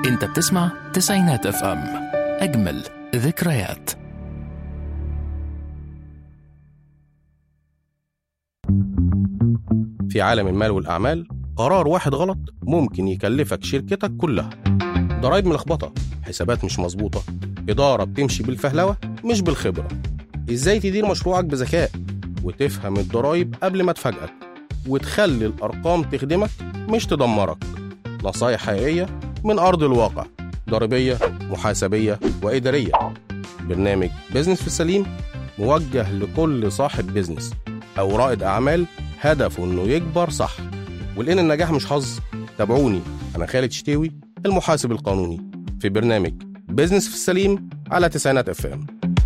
انت بتسمع تسعينات اف ام اجمل ذكريات في عالم المال والأعمال قرار واحد غلط ممكن يكلفك شركتك كلها ضرايب ملخبطة حسابات مش مظبوطة إدارة بتمشي بالفهلوة مش بالخبرة إزاي تدير مشروعك بذكاء وتفهم الضرايب قبل ما تفاجئك وتخلي الأرقام تخدمك مش تدمرك نصايح حقيقية من أرض الواقع ضريبية محاسبية وإدارية برنامج بيزنس في السليم موجه لكل صاحب بيزنس أو رائد أعمال هدفه إنه يكبر صح ولأن النجاح مش حظ تابعوني أنا خالد شتاوي المحاسب القانوني في برنامج بيزنس في السليم على تسعينات اف ام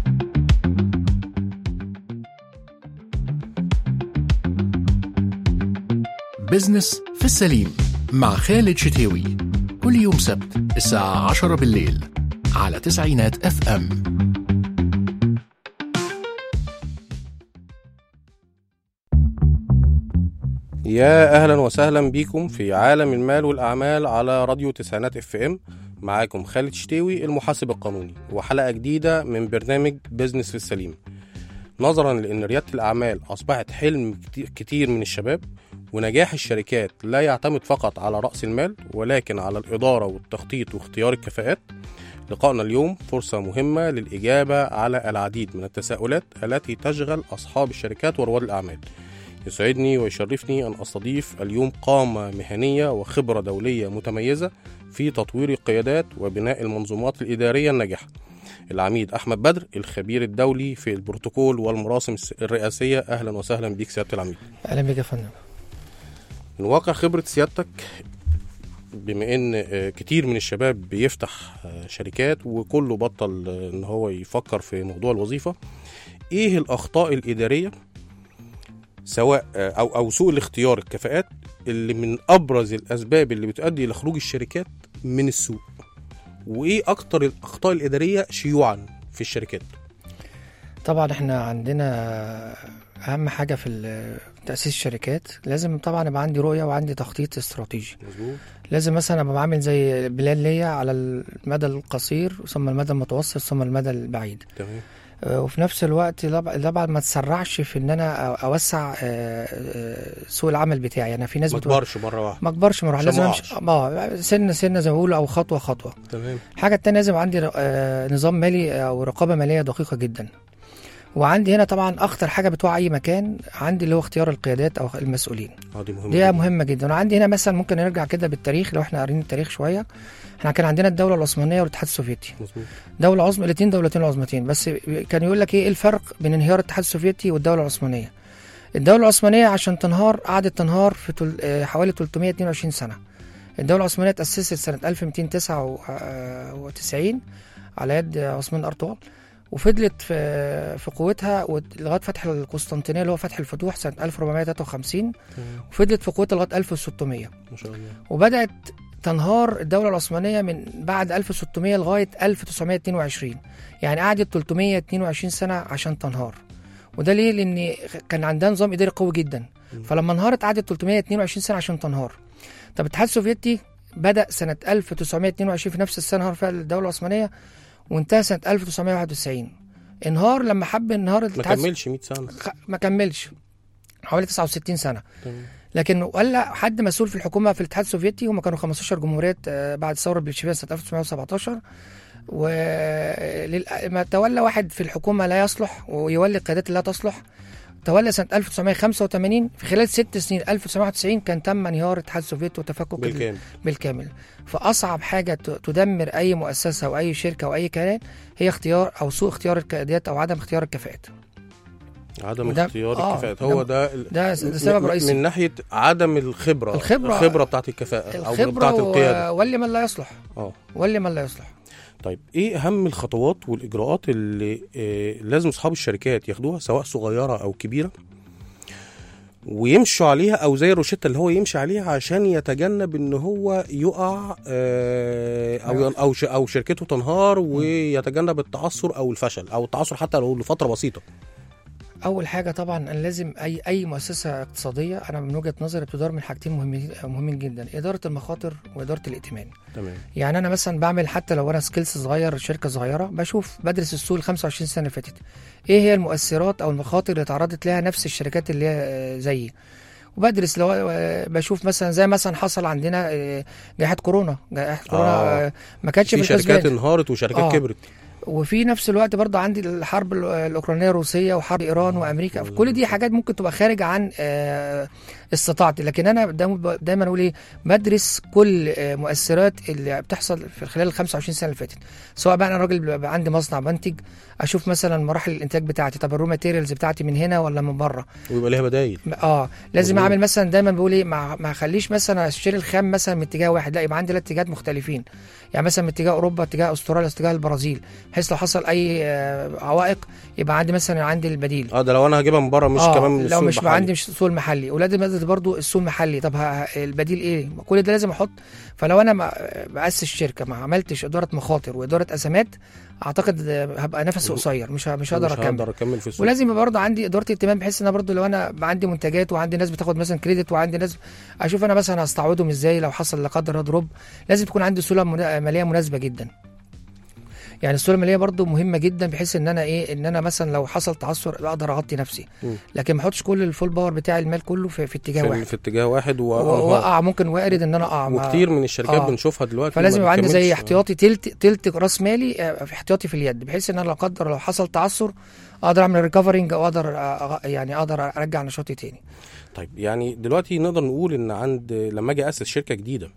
بزنس في السليم مع خالد شتاوي كل يوم سبت الساعة 10 بالليل على تسعينات اف ام يا اهلا وسهلا بيكم في عالم المال والاعمال على راديو تسعينات اف ام معاكم خالد شتاوي المحاسب القانوني وحلقه جديده من برنامج بيزنس في السليم نظرا لان رياده الاعمال اصبحت حلم كتي- كتير من الشباب ونجاح الشركات لا يعتمد فقط على راس المال ولكن على الاداره والتخطيط واختيار الكفاءات لقائنا اليوم فرصة مهمة للإجابة على العديد من التساؤلات التي تشغل أصحاب الشركات ورواد الأعمال يسعدني ويشرفني أن أستضيف اليوم قامة مهنية وخبرة دولية متميزة في تطوير القيادات وبناء المنظومات الإدارية الناجحة العميد أحمد بدر الخبير الدولي في البروتوكول والمراسم الس- الرئاسية أهلا وسهلا بيك سيادة العميد اهلا بك يا فندم من واقع خبرة سيادتك بما ان آه، كتير من الشباب بيفتح آه، شركات وكله بطل آه، ان هو يفكر في موضوع الوظيفة ايه الاخطاء الادارية سواء آه، او او سوء الاختيار الكفاءات اللي من ابرز الاسباب اللي بتؤدي لخروج الشركات من السوق وايه اكتر الاخطاء الادارية شيوعا في الشركات طبعا احنا عندنا اهم حاجه في ال- تاسيس الشركات لازم طبعا يبقى عندي رؤيه وعندي تخطيط استراتيجي مظبوط لازم مثلا ابقى بعمل زي بلان ليا على المدى القصير ثم المدى المتوسط ثم المدى البعيد تمام آه، وفي نفس الوقت طبعا طبعاً ما تسرعش في ان انا أ- اوسع آه، آه، سوق العمل بتاعي انا في ناس ما بتقول تكبرش مرة واحدة ما اكبرش مروح عشان لازم ما امشي اه سنه سنه زي ما بيقولوا او خطوه خطوه تمام الحاجة التانية لازم عندي آه، نظام مالي أو رقابة مالية دقيقة جدا وعندي هنا طبعا أخطر حاجة بتوع أي مكان عندي اللي هو اختيار القيادات أو المسؤولين اه دي مهمة دي جداً. مهمة جدا وعندي هنا مثلا ممكن نرجع كده بالتاريخ لو احنا قارين التاريخ شوية احنا كان عندنا الدولة العثمانية والاتحاد السوفيتي مظبوط دولة عظمى الاتنين دولتين عظمتين بس كان يقول لك ايه إيه الفرق بين انهيار الاتحاد السوفيتي والدولة العثمانية الدولة العثمانية عشان تنهار قعدت تنهار في تل... آه، حوالي 322 سنة الدولة العثمانية تأسست سنة 1299 على يد عثمان أرطغرل وفضلت في في قوتها ود- لغايه فتح القسطنطينيه اللي هو فتح الفتوح سنه 1453 تمام وفضلت في قوتها لغايه 1600 ما شاء الله وبدات تنهار الدوله العثمانيه من بعد 1600 لغايه 1922 يعني قعدت 322 سنه عشان تنهار وده ليه لان كان عندها نظام اداري قوي جدا فلما انهارت قعدت 322 سنه عشان تنهار طب الاتحاد السوفيتي بدا سنه 1922 في نفس السنه انهار فيها الدوله العثمانيه وانتهى سنه 1991 انهار لما حب انهار ما الاتحاد كملش 100 سنة خ- ما كملش حوالي 69 سنه تمام لكن ولا حد مسؤول في الحكومه في الاتحاد السوفيتي هم كانوا 15 جمهوريه آه، بعد الثوره البلشفيه سنه 1917 ولما تولى واحد في الحكومه لا يصلح ويولي القيادات اللي لا تصلح تولى سنه 1985 في خلال ست سنين 1991 كان تم انهيار الاتحاد السوفيتي وتفكك ال- بالكامل بالكامل فاصعب حاجه ت- تدمر اي مؤسسه او اي شركه او اي كيان هي اختيار او سوء اختيار القيادات او عدم اختيار الكفاءات عدم وده- اختيار آه، الكفاءات ده- هو ده ال- ده س- ده سبب من- رئيسي من ناحيه عدم الخبره الخبرة- الخبره بتاعت الكفاءه او الخبره بتاعت القياده و- واللي من لا يصلح اه واللي من لا يصلح طيب ايه اهم الخطوات والاجراءات اللي آه لازم اصحاب الشركات ياخدوها سواء صغيره او كبيره ويمشوا عليها او زي الروشته اللي هو يمشي عليها عشان يتجنب ان هو يقع آه او او ش- او شركته تنهار ويتجنب التعثر او الفشل او التعثر حتى لو لفتره بسيطه اول حاجه طبعا انا لازم اي اي مؤسسه اقتصاديه انا من وجهه نظري بتدار من حاجتين مهمين مهمين جدا اداره المخاطر واداره الائتمان تمام يعني انا مثلا بعمل حتى لو انا سكيلز صغير شركه صغيره بشوف بدرس السوق ال 25 سنه اللي فاتت ايه هي المؤثرات او المخاطر اللي تعرضت لها نفس الشركات اللي هي آه، زيي وبدرس لو آه، بشوف مثلا زي مثلا حصل عندنا آه، جائحه كورونا جائحه كورونا آه. آه، ما كانتش في شركات بالحسبان انهارت وشركات آه. كبرت وفي نفس الوقت برضه عندي الحرب ال- الاوكرانيه الروسيه وحرب ايران وامريكا كل دي حاجات ممكن تبقى خارج عن آه، استطاعتي لكن انا دايما دايما اقول ايه بدرس كل آه، مؤثرات اللي بتحصل في خلال ال 25 سنه اللي فاتت سواء بقى انا راجل بيبقى عندي مصنع بنتج اشوف مثلا مراحل الانتاج بتاعتي طب الرو ماتيريالز بتاعتي من هنا ولا من بره ويبقى ليها بدايل اه لازم مظبوط. اعمل مثلا دايما بقول ايه ما ما اخليش مثلا اشتري الخام مثلا من اتجاه واحد لا يبقى عندي ثلاث اتجاهات مختلفين يعني مثلا من اتجاه اوروبا اتجاه استراليا اتجاه البرازيل بحيث لو حصل اي آه، عوائق يبقى عندي مثلا عندي البديل اه ده لو انا هجيبها من بره مش آه كمان من لو السوق مش المحلي. عندي مش السوق المحلي ولازم ادرس برضو السوق المحلي طب ه- ه- البديل ايه كل ده لازم احط فلو انا ما- باسس شركه ما عملتش اداره مخاطر واداره ازمات اعتقد آه، هبقى نفسي قصير مش ه- مش هقدر مش اكمل هقدر اكمل في السوق ولازم يبقى برضه عندي اداره اهتمام بحيث ان انا برضه لو انا بقى عندي منتجات وعندي ناس بتاخد مثلا كريدت وعندي ناس اشوف انا مثلا هستعوضهم ازاي لو حصل لا قدر الله دروب لازم تكون عندي سيوله منا- ماليه مناسبه جدا يعني السيوله الماليه برضه مهمه جدا بحيث ان انا ايه ان انا مثلا لو حصل تعثر اقدر اغطي نفسي مم. لكن ما احطش كل الفول باور بتاع المال كله في, في اتجاه في, واحد في اتجاه واحد و... و- واقع ممكن وارد ان انا اقع ما- وكتير من الشركات آه. بنشوفها دلوقتي فلازم ما يبقى عندي زي بتكملش. احتياطي تلت تلت راس مالي آه، في احتياطي في اليد بحيث ان انا لا قدر لو حصل تعثر اقدر اعمل ريكفرنج او اقدر آه، أغ- يعني اقدر ارجع نشاطي تاني طيب يعني دلوقتي نقدر نقول ان عند لما اجي اسس شركه جديده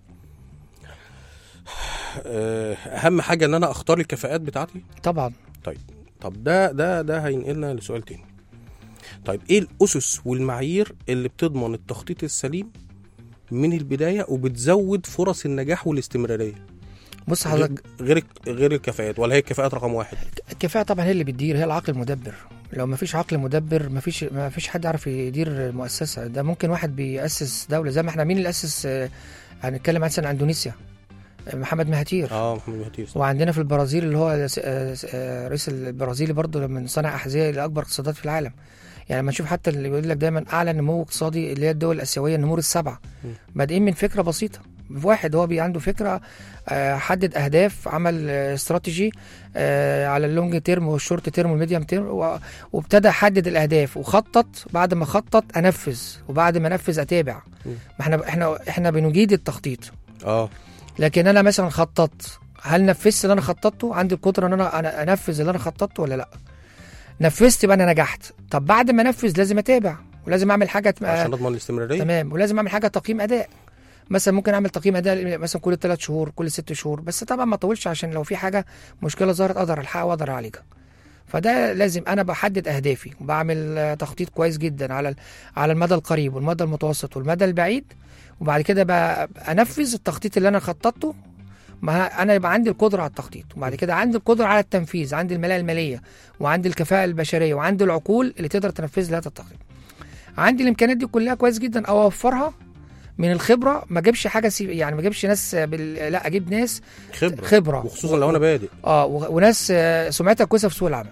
آه، اهم حاجه ان انا اختار الكفاءات بتاعتي طبعا طيب طب ده ده ده هينقلنا لسؤال تاني طيب ايه الاسس والمعايير اللي بتضمن التخطيط السليم من البدايه وبتزود فرص النجاح والاستمراريه بص غير حضرتك غير غير الكفاءات ولا هي الكفاءات رقم واحد الكفاءه طبعا هي اللي بتدير هي العقل المدبر لو ما فيش عقل مدبر ما فيش ما فيش حد يعرف يدير مؤسسه ده ممكن واحد بيأسس دوله زي ما احنا مين اللي اسس آه، هنتكلم مثلا عن اندونيسيا آه، محمد مهاتير اه محمد مهدي وعندنا في البرازيل اللي هو س- آه، س- آه، رئيس البرازيلي برضه من صنع احذيه لاكبر اقتصادات في العالم يعني لما نشوف حتى اللي بيقول لك دايما اعلى نمو اقتصادي اللي هي الدول الاسيويه النمور السبعه م. بادئين من فكره بسيطه واحد هو بي عنده فكره آه، حدد اهداف عمل آه، استراتيجي آه، على اللونج تيرم والشورت تيرم والميديوم تيرم و- وابتدى احدد الاهداف وخطط بعد ما خطط انفذ وبعد ما انفذ اتابع م. ما احنا احنا احنا بنجيد التخطيط اه لكن انا مثلا خططت هل نفذت اللي انا خططته عندي القدره ان انا أنا انفذ اللي انا خططته ولا لا نفذت يبقى انا نجحت طب بعد ما انفذ لازم اتابع ولازم اعمل حاجه تم- عشان اضمن الاستمراريه تمام ولازم اعمل حاجه تقييم اداء مثلا ممكن اعمل تقييم اداء مثلا كل ثلاث شهور كل ست شهور بس طبعا ما اطولش عشان لو في حاجه مشكله ظهرت اقدر الحقها واقدر اعالجها فده لازم انا بحدد اهدافي وبعمل آه، تخطيط كويس جدا على ال- على المدى القريب والمدى المتوسط والمدى البعيد وبعد كده بقى انفذ التخطيط اللي انا خططته ما انا يبقى عندي القدره على التخطيط وبعد كده عندي القدره على التنفيذ عندي الملاءه الماليه وعندي الكفاءه البشريه وعندي العقول اللي تقدر تنفذ لها التخطيط عندي الامكانيات دي كلها كويس جدا اوفرها من الخبره ما اجيبش حاجه سي يعني ما اجيبش ناس بال... لا اجيب ناس خبره خبره وخصوصا لو انا بادئ اه و- وناس آه، سمعتها كويسه في سوق العمل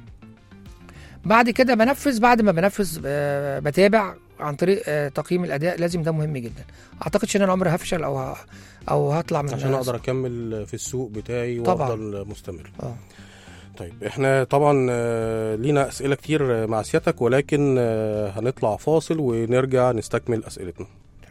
بعد كده بنفذ بعد ما بنفذ آه، بتابع عن طريق آه، تقييم الاداء لازم ده مهم جدا اعتقدش ان انا عمري هفشل او ه... او هطلع من عشان اقدر اكمل في السوق بتاعي طبعاً. وافضل مستمر اه طيب احنا طبعا آه، لينا اسئله كتير آه، مع سيادتك ولكن آه، هنطلع فاصل ونرجع نستكمل اسئلتنا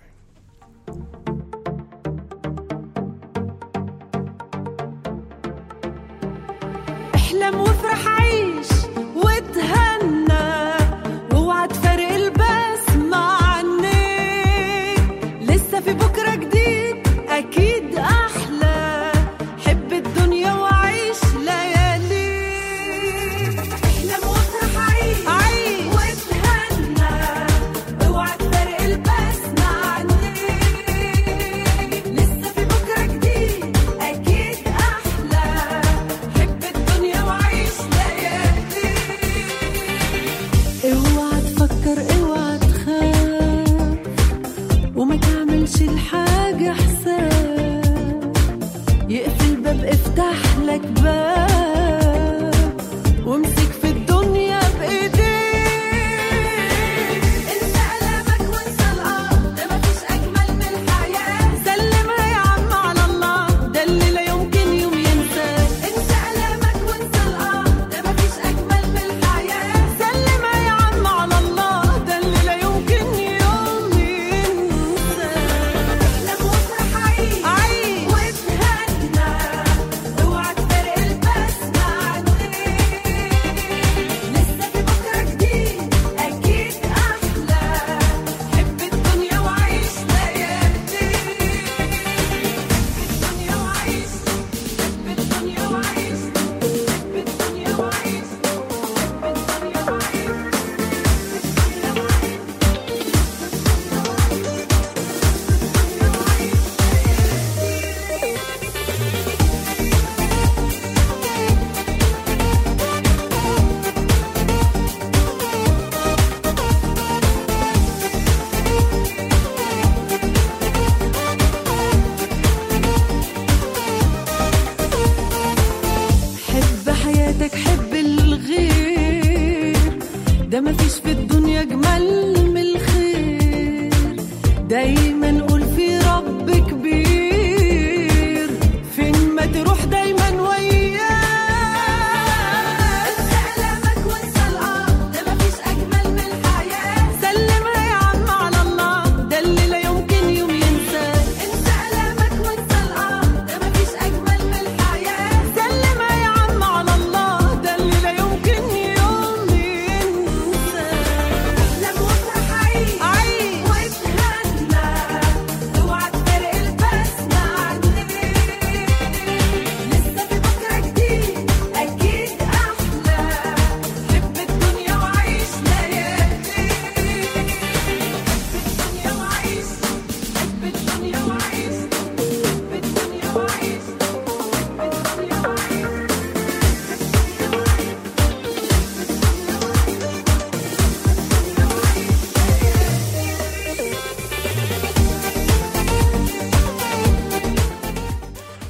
احلم وافرح عيش وتهنى واوعى تفارق البسمة عنك لسه في بكرة جديد أكيد أحلى حب الدنيا وعيش ليالي احلم وافرح عيش عيش وتهنى اوعى تفارق البسمة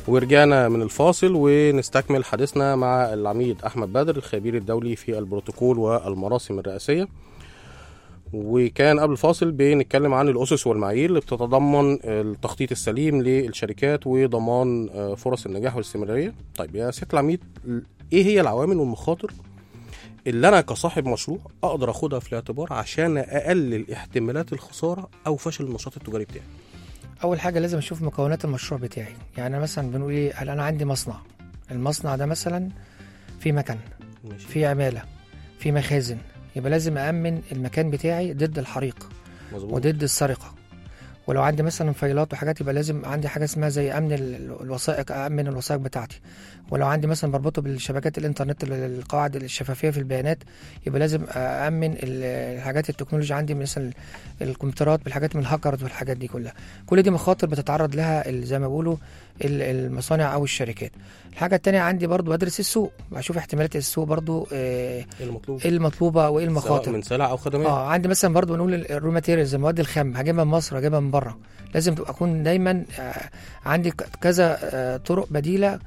ورجعنا من الفاصل ونستكمل حديثنا مع العميد احمد بدر الخبير الدولي في البروتوكول والمراسم الرئاسيه وكان قبل الفاصل بنتكلم عن الاسس والمعايير اللي بتتضمن التخطيط السليم للشركات وضمان آه، فرص النجاح والاستمراريه طيب يا سياده العميد ايه هي العوامل والمخاطر اللي انا كصاحب مشروع اقدر اخدها في الاعتبار عشان اقلل احتمالات الخساره او فشل النشاط التجاري بتاعي اول حاجه لازم اشوف مكونات المشروع بتاعي يعني مثلا بنقول ايه هل انا عندي مصنع المصنع ده مثلا في مكن ماشي في عماله في مخازن يبقى لازم أأمن المكان بتاعي ضد الحريق مظبوط وضد السرقة ولو عندي مثلا فايلات وحاجات يبقى لازم عندي حاجة اسمها زي أمن ال- الوثائق أأمن الوثائق بتاعتي ولو عندي مثلا بربطه بالشبكات الإنترنت ال- القواعد الشفافية في البيانات يبقى لازم أأمن ال- الحاجات التكنولوجيا عندي مثلا الكمبيوترات بالحاجات من الهاكرز والحاجات دي كلها كل دي مخاطر بتتعرض لها ال- زي ما بيقولوا ال- المصانع أو الشركات الحاجة التانية عندي برضو بدرس السوق بشوف احتمالات السوق برضو آه، ايه المطلوب ايه المطلوبة وايه سواء المخاطر من سلع او خدمات اه عندي مثلا برضو نقول الرو ماتيريالز المواد الخام هجيبها من مصر هجيبها من بره لازم تبقى اكون دايما آه، عندي ك- كذا آه، طرق بديله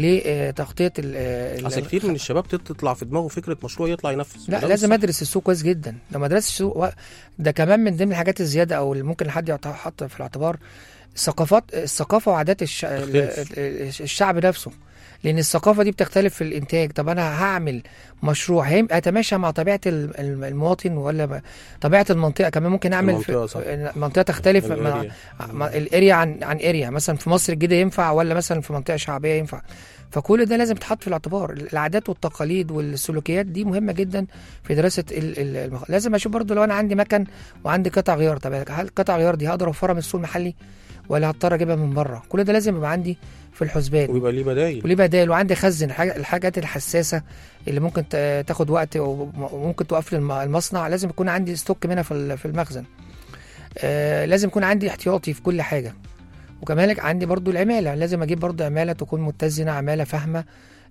لتغطيه ال- ال- اصل كتير من الشباب تطلع في دماغه فكره مشروع يطلع ينفذ لا وده لازم مش ادرس السوق كويس جدا لو ما درستش السوق و- ده كمان من ضمن الحاجات الزياده او اللي ممكن حد يحط- يحط في الاعتبار الثقافات الثقافه وعادات الش... ال- تختلف. ال- الشعب نفسه لان الثقافه دي بتختلف في الانتاج طب انا هعمل مشروع هيم- هيتماشى مع طبيعه ال- ال- المواطن ولا ب- طبيعه المنطقه كمان ممكن اعمل المنطقة صح. في منطقه تختلف مع الاريا. مع- الاريا عن عن اريا مثلا في مصر الجديده ينفع ولا مثلا في منطقه شعبيه ينفع فكل ده لازم يتحط في الاعتبار العادات والتقاليد والسلوكيات دي مهمه جدا في دراسه ال- ال- المخ... لازم اشوف برضو لو انا عندي مكن وعندي قطع غيار طب هل قطع غيار دي هقدر اوفرها من السوق المحلي ولا هضطر اجيبها من بره كل ده لازم يبقى عندي في الحسبان ويبقى ليه بدايل وليه بدائل وعندي خزن الحاجة- الحاجات الحساسه اللي ممكن ت- تاخد وقت وممكن توقف لي الم- المصنع لازم يكون عندي ستوك منها في ال- في المخزن آه لازم يكون عندي احتياطي في كل حاجه وكذلك عندي برضو العماله لازم اجيب برضو عماله تكون متزنه عماله فاهمه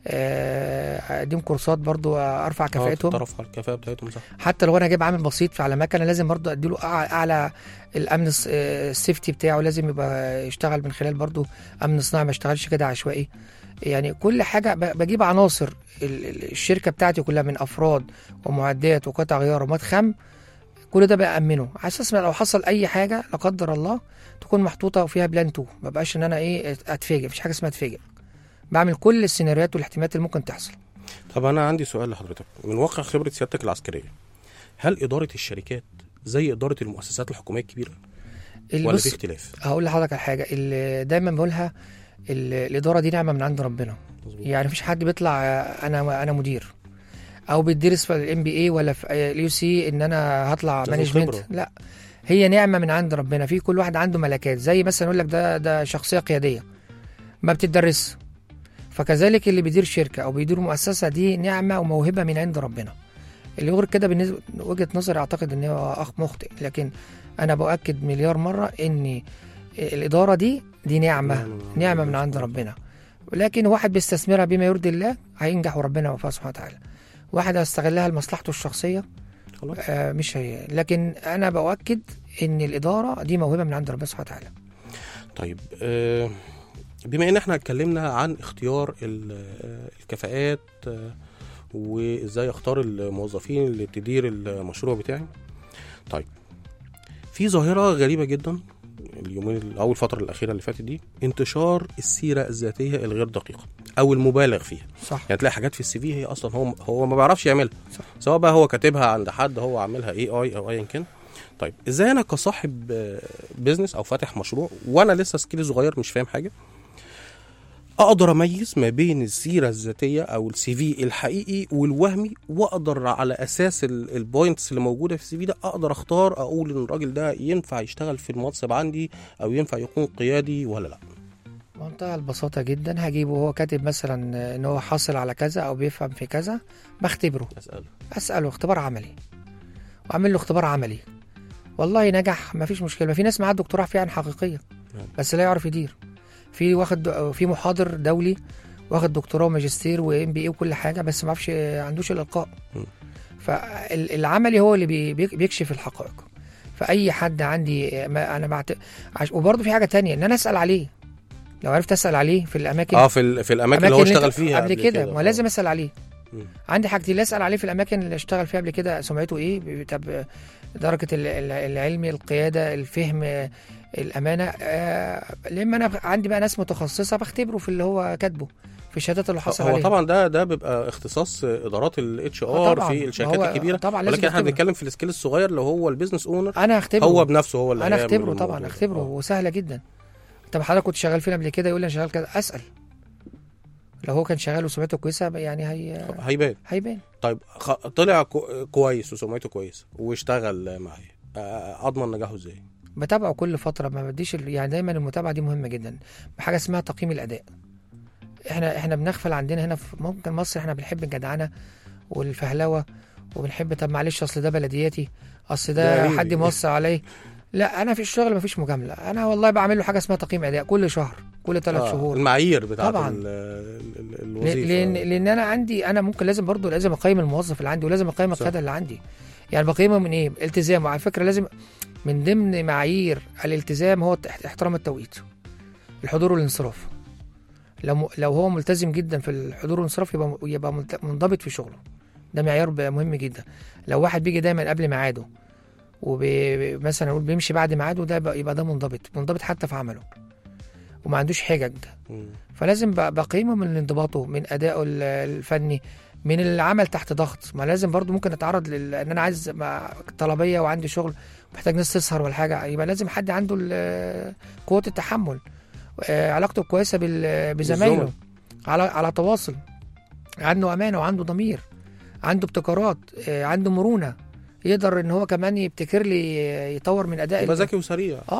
آه، اديهم كورسات برضو ارفع اه كفاءتهم تتعرف على الكفاءه بتاعتهم صح حتى لو انا جايب عامل بسيط على مكنه لازم برضو اديله أع- اعلى الامن الس- آه، السيفتي بتاعه لازم يبقى يشتغل من خلال برضو امن صناعي ما يشتغلش كده عشوائي يعني كل حاجه ب- بجيب عناصر ال- ال- الشركه بتاعتي كلها من افراد ومعدات وقطع غيار ومواد خام كل ده بامنه على اساس ما لو حصل اي حاجه لا قدر الله تكون محطوطه وفيها بلان 2 ما بقاش ان انا ايه اتفاجئ مفيش حاجه اسمها اتفاجئ بعمل كل السيناريوهات والاحتمالات اللي ممكن تحصل طب انا عندي سؤال لحضرتك من واقع خبره سيادتك العسكريه هل اداره الشركات زي اداره المؤسسات الحكوميه الكبيره اللي ولا بص- في اختلاف هقول لحضرتك على حاجه اللي دايما بقولها ال- الاداره دي نعمه من عند ربنا مظبوط. يعني مفيش حد بيطلع آه، انا انا مدير او بيدرس في الام بي اي ولا في اليو سي ان انا هطلع لازم مانجمنت خبرة. لا هي نعمه من عند ربنا في كل واحد عنده ملكات زي مثلا يقول لك ده ده شخصيه قياديه ما بتدرس فكذلك اللي بيدير شركه او بيدير مؤسسه دي نعمه وموهبه من عند ربنا اللي غير كده بالنسبه وجهه نظري اعتقد ان هو اخ مخطئ لكن انا باكد مليار مره ان الاداره دي دي نعمه نعمه من عند ربنا لكن واحد بيستثمرها بما يرضي الله هينجح وربنا يوفقه سبحانه وتعالى واحد هيستغلها لمصلحته الشخصيه خلاص آه مش هي لكن انا باكد ان الاداره دي موهبه من عند ربنا سبحانه وتعالى طيب آه، بما ان احنا اتكلمنا عن اختيار ال- آه، الكفاءات آه، وازاي اختار الموظفين اللي تدير المشروع بتاعي طيب في ظاهره غريبه جدا اليومين او الفتره الاخيره اللي فاتت دي انتشار السيره الذاتيه الغير دقيقه او المبالغ فيها صح يعني تلاقي حاجات في السي في هي اصلا هو هو ما بيعرفش يعملها صح. سواء بقى هو كاتبها عند حد هو عاملها اي اي او ايا كان طيب ازاي انا كصاحب آه، بيزنس او فاتح مشروع وانا لسه سكيل صغير مش فاهم حاجه اقدر اميز ما بين السيره الذاتيه او السي في الحقيقي والوهمي واقدر على اساس ال- البوينتس اللي موجوده في السي في ده اقدر اختار اقول ان الراجل ده ينفع يشتغل في المنصب عندي او ينفع يكون قيادي ولا لا بمنتهى البساطه جدا هجيبه وهو كاتب مثلا ان هو حاصل على كذا او بيفهم في كذا بختبره اساله اساله اختبار عملي واعمل له اختبار عملي والله نجح ما فيش مشكله في ناس معاها دكتوراه فعلا حقيقيه نعم. بس لا يعرف يدير في واخد في محاضر دولي واخد دكتوراه وماجستير وام بي اي وكل حاجه بس ما اعرفش عندوش الالقاء م. فالعملي هو اللي بي- بي- بيكشف الحقائق فاي حد عندي ما انا بعت... عش... وبرضه في حاجه تانية ان انا اسال عليه لو عرفت اسال عليه في الاماكن اه في ال- في الاماكن اللي هو أنت- اشتغل فيها قبل كده ما آه. لازم اسال عليه مم. عندي حاجتين لا اسال عليه في الاماكن اللي اشتغل فيها قبل كده سمعته ايه ب- طب درجه ال- ال- العلم القياده الفهم آه، الامانه آه، لما انا عندي بقى ناس متخصصه بختبره في اللي هو كاتبه في الشهادات اللي حصل هو عليها طبعا ده ده بيبقى اختصاص ادارات الاتش آه ار طبعاً. في ما الشركات هو الكبيره طبعا لازم ولكن احنا أختبره. بنتكلم في السكيل الصغير اللي هو البيزنس اونر انا هختبره هو بنفسه هو اللي انا هيعمل اختبره الموضوع طبعا ده. اختبره آه. وسهله جدا طب حضرتك كنت شغال فين قبل كده يقول لي انا شغال كده اسال لو هو كان شغال وسمعته كويسه يعني هي هيبان هيبان طيب خ... طلع كو... كويس وسمعته كويسه واشتغل معايا آه، اضمن نجاحه ازاي بتابعه كل فتره ما بديش ال- يعني دايما المتابعه دي مهمه جدا بحاجه اسمها تقييم الاداء احنا احنا بنغفل عندنا هنا في ممكن مصر احنا بنحب الجدعنه والفهلوه وبنحب طب معلش اصل ده بلدياتي اصل ده ده قريبي. حد موصي عليه لا انا في الشغل مفيش مجامله انا والله بعمل له حاجه اسمها تقييم اداء كل شهر كل ثلاث آه، شهور المعايير بتاعت طبعاً. ال... ال... ال- ل- الوظيفه لان لان انا عندي انا ممكن لازم برضو لازم اقيم الموظف اللي عندي ولازم اقيم صح. القياده اللي عندي يعني بقيمه من ايه التزام وعلى فكره لازم من ضمن معايير الالتزام هو احت- احترام التوقيت الحضور والانصراف لو م- لو هو ملتزم جدا في الحضور والانصراف يبقى م- يبقى ملت- منضبط في شغله ده معيار ب- مهم جدا لو واحد بيجي دايما قبل ميعاده ومثلا نقول بيمشي بعد ميعاده ده يبقى يبقى ده منضبط منضبط حتى في عمله وما عندوش حجج مم. فلازم ب- بقيمه من انضباطه من ادائه ال- الفني من العمل تحت ضغط ما لازم برضو ممكن اتعرض لل... ان انا عايز مع طلبيه وعندي شغل محتاج ناس تسهر ولا حاجه يبقى لازم حد عنده ال- قوه التحمل آه، علاقته كويسه بال... بزمايله بالزملاء. على على تواصل عنده امانه وعنده ضمير عنده ابتكارات آه، عنده مرونه يقدر ان هو كمان يبتكر لي آه، يطور من اداء يبقى ال- ذكي وسريع اه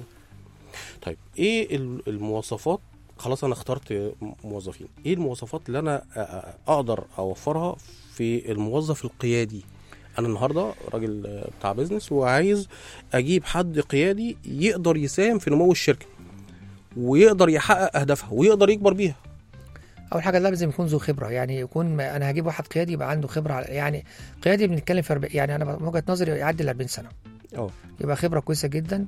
طيب ايه ال- المواصفات خلاص انا اخترت موظفين ايه المواصفات اللي انا أ- أ- اقدر اوفرها في الموظف القيادي انا النهارده راجل آه، بتاع بيزنس وعايز اجيب حد قيادي يقدر يساهم في نمو الشركه ويقدر يحقق اهدافها ويقدر يكبر بيها اول حاجه لازم يكون ذو خبره يعني يكون ما انا هجيب واحد قيادي يبقى عنده خبره على- يعني قيادي بنتكلم في أربع- يعني انا من وجهه نظري يعدي ال 40 سنه اه يبقى خبره كويسه جدا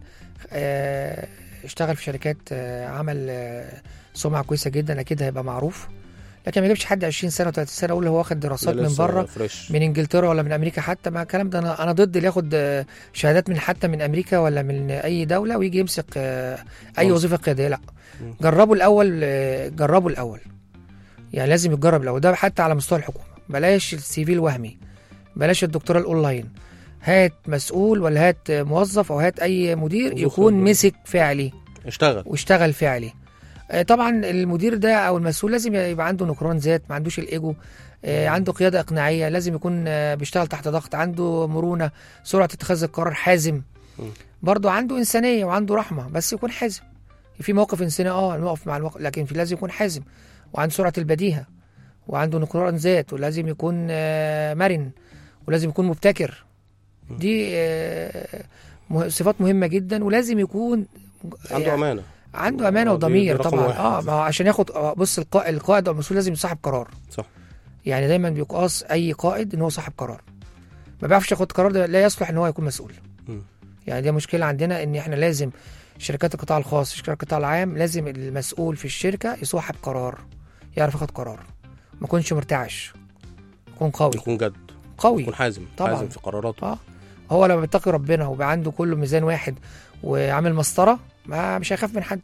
آه، اشتغل في شركات آه، عمل آه، سمعه كويسه جدا اكيد هيبقى معروف لكن ما يجيبش حد 20 سنه و30 سنه اقول هو واخد دراسات ده من لسه بره فريش من انجلترا ولا من امريكا حتى ما الكلام ده انا انا ضد اللي ياخد آه، شهادات من حتى من امريكا ولا من اي دوله ويجي يمسك آه، اي منصب. وظيفه قياديه لا مم. جربوا الاول آه، جربوا الاول يعني لازم يتجرب الاول ده حتى على مستوى الحكومه بلاش السي في الوهمي بلاش الدكتوراه الاونلاين هات مسؤول ولا هات موظف او هات اي مدير وذو يكون خبرة. مسك فعلي اشتغل واشتغل فعلي آه، طبعا المدير ده او المسؤول لازم يبقى عنده نكران ذات ما عندوش الايجو آه، عنده قياده اقناعيه لازم يكون آه، بيشتغل تحت ضغط عنده مرونه سرعه اتخاذ القرار حازم م. برضه عنده انسانيه وعنده رحمه بس يكون حازم في موقف انساني اه نقف مع الوقت لكن في لازم يكون حازم وعنده سرعه البديهه وعنده نكران ذات ولازم يكون آه، مرن ولازم يكون مبتكر دي آه، مه- صفات مهمه جدا ولازم يكون عنده يعني امانه عنده امانه آه، دي- دي وضمير رقم طبعا واحد. اه ما هو عشان ياخد آه، بص القائد القائد او المسؤول لازم صاحب قرار صح يعني دايما بيقاس اي قائد ان هو صاحب قرار ما بيعرفش ياخد قرار ده لا يصلح ان هو يكون مسؤول مم. يعني دي مشكله عندنا ان احنا لازم شركات القطاع الخاص شركات القطاع العام لازم المسؤول في الشركه يصاحب قرار يعرف ياخد قرار ما يكونش مرتعش يكون قوي يكون جد قوي يكون حازم طبعاً. حازم في قراراته اه هو لما بيتقي ربنا وبقى عنده كله ميزان واحد وعامل مسطره ما مش هيخاف من حد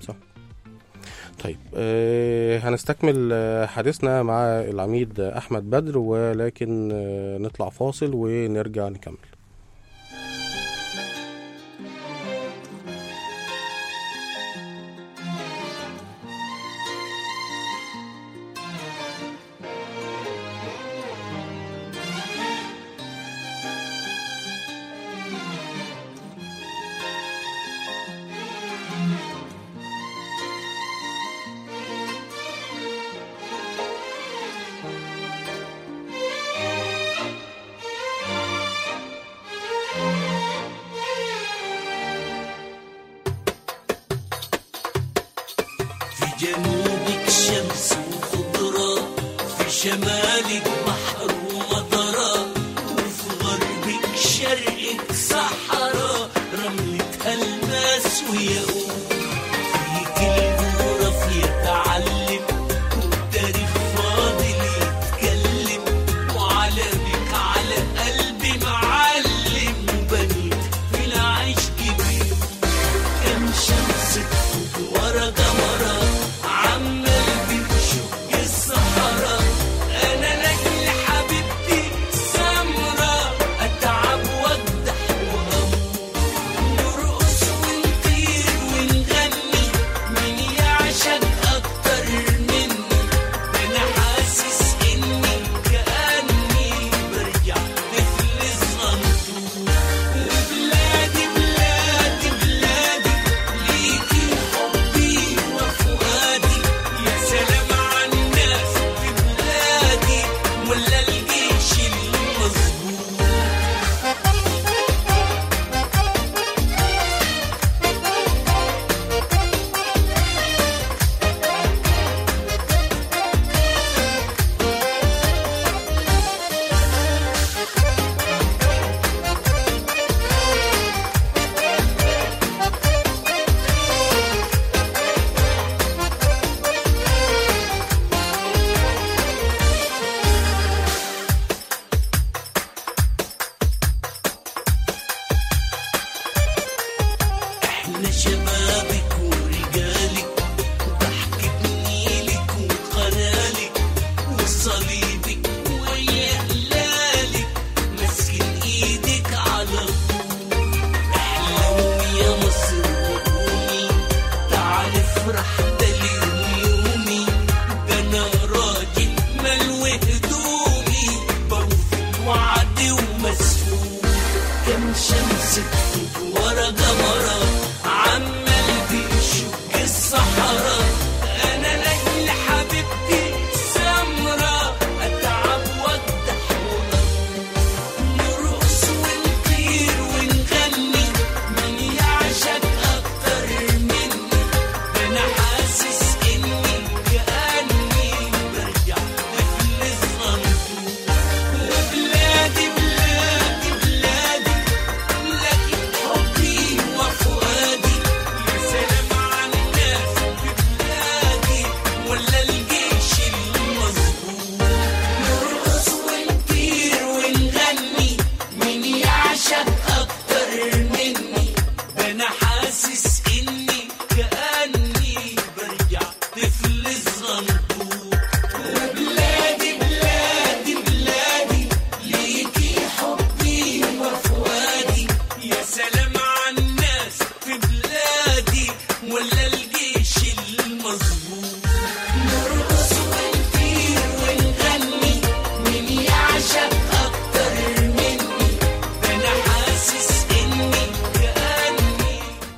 طيب آه هنستكمل آه، حديثنا مع العميد احمد بدر ولكن آه نطلع فاصل ونرجع نكمل في جنوبك شمس وخضرة في شمالك بحر ومطرة وفي غربك شرقك صحراء رملة ألماس وياقوت فيك الجغرافيا افرح ده اليوم يومي ده انا راجل ملو هدومي بوفي وعدي ومسؤول كم شمس تفوت ورا قمرة عمال بيشق الصحراء انا لاجل حبيبتي سمرة اتعب وافتح نرقص ونطير ونغني مين يعشق اكتر مني ده انا حاسس اني كاني برجع طفل صغنطوط بلادي بلادي بلادي لكن حبي وفؤادي يا سلام على الناس في بلادي ولا الجيش المظبوط نرقص ونطير ونغني مين يعشق اكتر مني ده انا حاسس اني كاني برجع طفل صغنطوط بلادي بلادي بلادي ليكي حبي وفؤادي يا سلام على الناس في بلادي ولا الجيش المظبوط نرقص ونطير ونغني مين يعشق اكتر مني ده انا حاسس اني كاني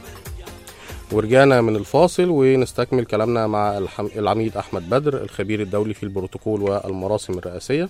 ورجعنا من الفاصل ونستكمل كلامنا مع الحم... العميد أحمد بدر الخبير الدولي في البروتوكول والمراسم الرئاسية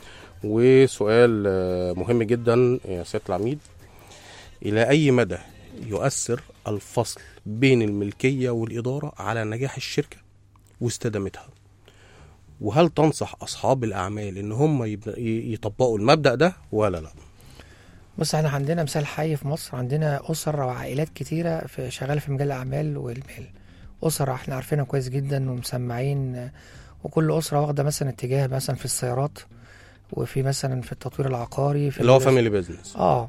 وسؤال آه، مهم جدا يا سيادة العميد إلى أي مدى يؤثر الفصل بين الملكية والإدارة على نجاح الشركة واستدامتها وهل تنصح أصحاب الأعمال إن هم يبن- ي- يطبقوا المبدأ ده ولا لا بص احنا عندنا مثال حي في مصر عندنا اسر وعائلات كتيره في شغاله في مجال الاعمال والمال اسر احنا عارفينها كويس جدا ومسمعين وكل اسره واخده مثلا اتجاه مثلا في السيارات وفي مثلا في التطوير العقاري في اللي هو ال- فاميلي بيزنس اه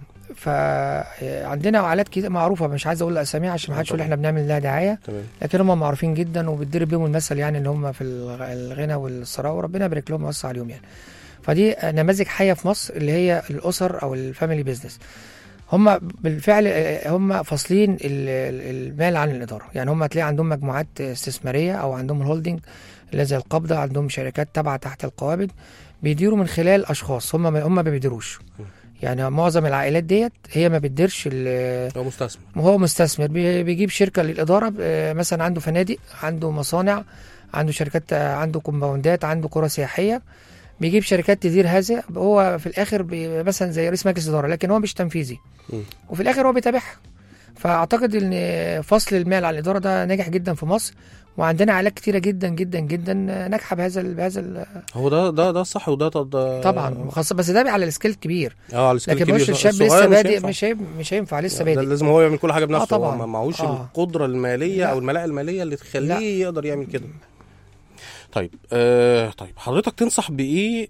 فعندنا عائلات كتير معروفه مش عايز اقول اساميها عشان ما حدش يقول احنا بنعمل لها دعايه تمام لكن هم معروفين جدا وبيتضرب بيهم المثل يعني ان هم في الغ- الغنى والثراء وربنا يبارك لهم ويوسع عليهم يعني فدي نماذج حيه في مصر اللي هي الاسر او الفاميلي بيزنس هم بالفعل آه، هم فاصلين ال- ال- المال عن الاداره يعني هم هتلاقي عندهم مجموعات استثماريه او عندهم الهولدنج اللي زي القبضه عندهم شركات تابعه تحت القوابض بيديروا من خلال اشخاص هم هم ما بيديروش يعني معظم العائلات ديت هي ما بتديرش ال- هو مستثمر هو مستثمر بي- بيجيب شركه للاداره آه، مثلا عنده فنادق عنده مصانع عنده شركات آه، عنده كومباوندات عنده قرى سياحيه بيجيب شركات تدير هذا هو في الاخر بي- مثلا زي رئيس مجلس اداره لكن هو مش تنفيذي مم. وفي الاخر هو بيتابعها فاعتقد ان فصل المال عن الاداره ده ناجح جدا في مصر وعندنا عائلات كتيره جدا جدا جدا ناجحه بهذا ال- بهذا ال- هو ده ده ده الصح وده ده- ده طبعا خاصه بس ده على السكيل كبير اه على السكيل لكن الكبير مش ده. الشاب الصغير لسه مش بادئ هينفع. مش هينفع مش هينفع لسه ده بادئ لازم هو يعمل كل حاجه بنفسه طبعاً. هو ما معهوش آه. القدره الماليه لا. او الملاءه الماليه اللي تخليه لا. يقدر يعمل كده طيب آه طيب حضرتك تنصح بايه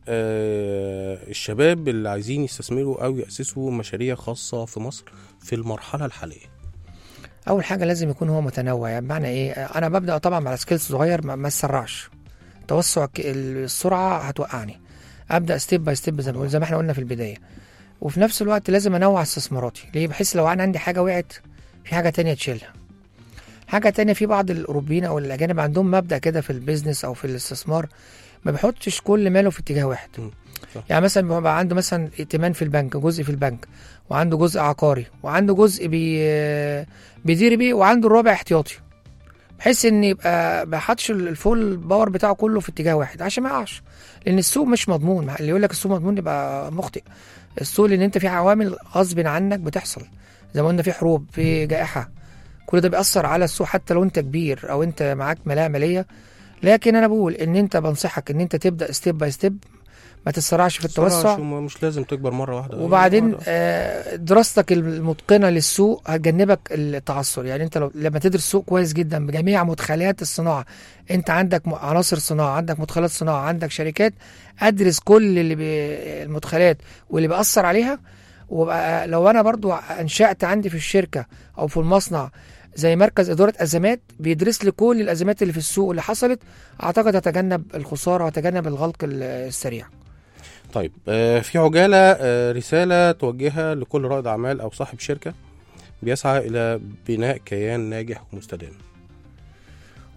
آه الشباب اللي عايزين يستثمروا او ياسسوا مشاريع خاصه في مصر في المرحله الحاليه اول حاجه لازم يكون هو متنوع يعني بمعنى ايه انا ببدا طبعا على سكيلز صغير ما, ما اسرعش توسع ك- السرعه هتوقعني ابدا ستيب باي ستيب زي ما قلنا- زي ما احنا قلنا في البدايه وفي نفس الوقت لازم انوع استثماراتي ليه بحيث لو انا عندي حاجه وقعت في حاجه تانية تشيلها حاجه تانية في بعض الاوروبيين او الاجانب عندهم مبدا كده في البيزنس او في الاستثمار ما بيحطش كل ماله في اتجاه واحد مم. صح. يعني مثلا بيبقى عنده مثلا ائتمان في البنك جزء في البنك وعنده جزء عقاري وعنده جزء بي بيدير بيه وعنده الرابع احتياطي بحيث ان يبقى ما حطش الفول باور بتاعه كله في اتجاه واحد عشان ما يقعش لان السوق مش مضمون اللي يقول لك السوق مضمون يبقى مخطئ السوق لان انت في عوامل غصب عنك بتحصل زي ما قلنا في حروب في جائحه كل ده بيأثر على السوق حتى لو انت كبير او انت معاك ملاءه ماليه لكن انا بقول ان انت بنصحك ان انت تبدا ستيب باي ستيب ما تتسرعش في التوسع شو- مش لازم تكبر مره واحده وبعدين مرة. آه، دراستك المتقنه للسوق هتجنبك التعثر يعني انت لو لما تدرس السوق كويس جدا بجميع مدخلات الصناعه انت عندك م- عناصر صناعه عندك مدخلات صناعه عندك شركات ادرس كل اللي بي المدخلات واللي بيأثر عليها وبقى لو انا برضو انشأت عندي في الشركه او في المصنع زي مركز اداره ازمات بيدرس لي كل الازمات اللي في السوق اللي حصلت اعتقد هتجنب الخساره وهتجنب الغلق ال- السريع طيب آه في عجاله آه رساله توجهها لكل رائد اعمال او صاحب شركه بيسعى الى بناء كيان ناجح ومستدام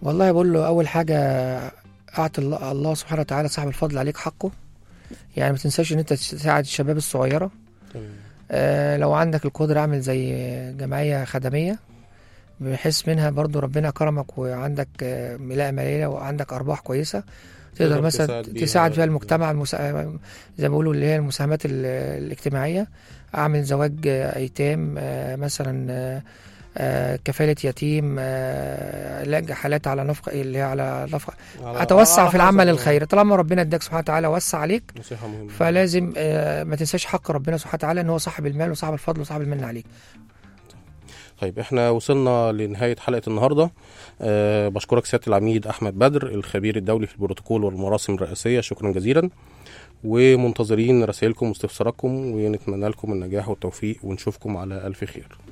والله بقول له اول حاجه اعطي الله, الله سبحانه وتعالى صاحب الفضل عليك حقه يعني ما تنساش ان انت تساعد الشباب الصغيره تمام. آه لو عندك القدره اعمل زي جمعيه خدميه بحيث منها برضو ربنا كرمك وعندك آه، ملاءة مالية وعندك أرباح كويسة تقدر تقدر مثلا تساعد بيها تساعد فيها المجتمع. المجتمع المسا... زي ما بيقولوا اللي هي المساهمات ال- الاجتماعية أعمل زواج آه، أيتام آه، مثلا آه، آه، كفالة يتيم آه، علاج حالات على نفقة اللي هي على نفقة على- أتوسع على في العمل حسب- الخيري طالما ربنا اداك سبحانه وتعالى وسع عليك نصيحة مهمة فلازم آه، ما تنساش حق ربنا سبحانه وتعالى ان هو صاحب المال وصاحب الفضل وصاحب المن عليك طيب احنا وصلنا لنهاية حلقة النهاردة أه بشكرك سيادة العميد أحمد بدر الخبير الدولي في البروتوكول والمراسم الرئاسية شكرا جزيلا ومنتظرين رسائلكم واستفساراتكم ونتمنى لكم النجاح والتوفيق ونشوفكم على ألف خير